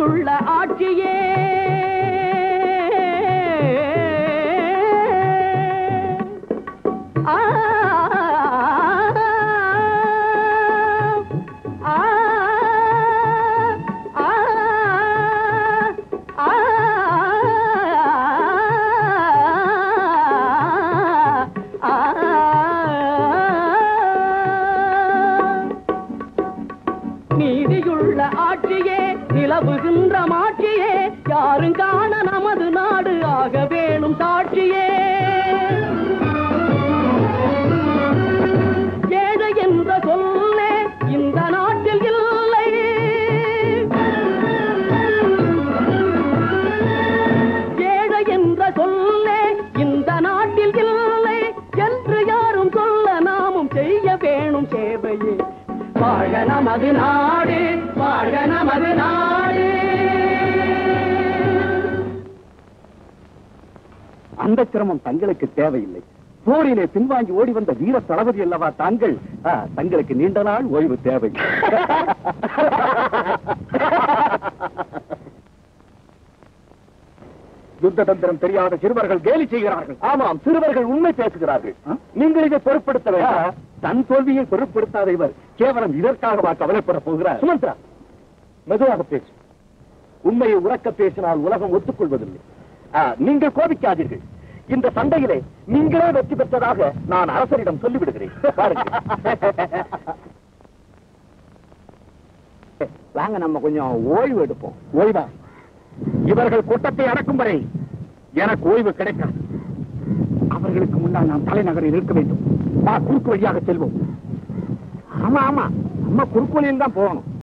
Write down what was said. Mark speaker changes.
Speaker 1: நீதியுள்ள ஆட்சியே ஆ ஆ ஆ நீதியுள்ள ஆட்சியே நிலவுகின்ற மாட்சியே யாரும் காண நமது நாடு ஆக வேணும் சாட்சியே ஏழை என்ற சொல்லே இந்த நாட்டில் இல்லை ஏழை என்ற சொல்லே இந்த நாட்டில் இல்லை என்று யாரும் சொல்ல நாமும் செய்ய வேணும் சேவையே வாழ்க நமது நாடு வாழ்க நமது நாடு
Speaker 2: அந்த சிரமம் தங்களுக்கு தேவையில்லை போரிலே பின்வாங்கி ஓடி வந்த வீர தளபதி அல்லவா தாங்கள் ஆ, தங்களுக்கு நீண்ட நாள் ஓய்வு தேவை யுத்த தந்திரம் தெரியாத சிறுவர்கள் கேலி செய்கிறார்கள் ஆமாம் சிறுவர்கள் உண்மை பேசுகிறார்கள் நீங்கள் இதை பொருட்படுத்த வேண்டாம் தன் தோல்வியை பொருட்படுத்தாத இவர் கேவலம் இதற்காகவா கவலைப்பட போகிறார் சுமந்திரா மெதுவாக பேசு உண்மையை உறக்க பேசினால் உலகம் ஒத்துக்கொள்வதில்லை ஆ, நீங்கள் கோபிக்காதீர்கள் இந்த சண்டையிலே நீங்களே வெற்றி பெற்றதாக நான் அரசரிடம் சொல்லிவிடுகிறேன் பாருங்கள். வாங்க நம்ம கொஞ்சம் ஓய்வு எடுப்போம் ஓய்வா இவர்கள் கூட்டத்தை அடக்கும் வரை எனக்கு ஓய்வு கிடைக்காது அவர்களுக்கு முன்னால் நாம் தலைநகரில் இருக்க வேண்டும் வா குறுக்கு வழியாக செல்வோம் ஆமா ஆமா நம்ம குறுக்கு வழியில் தான் போகணும்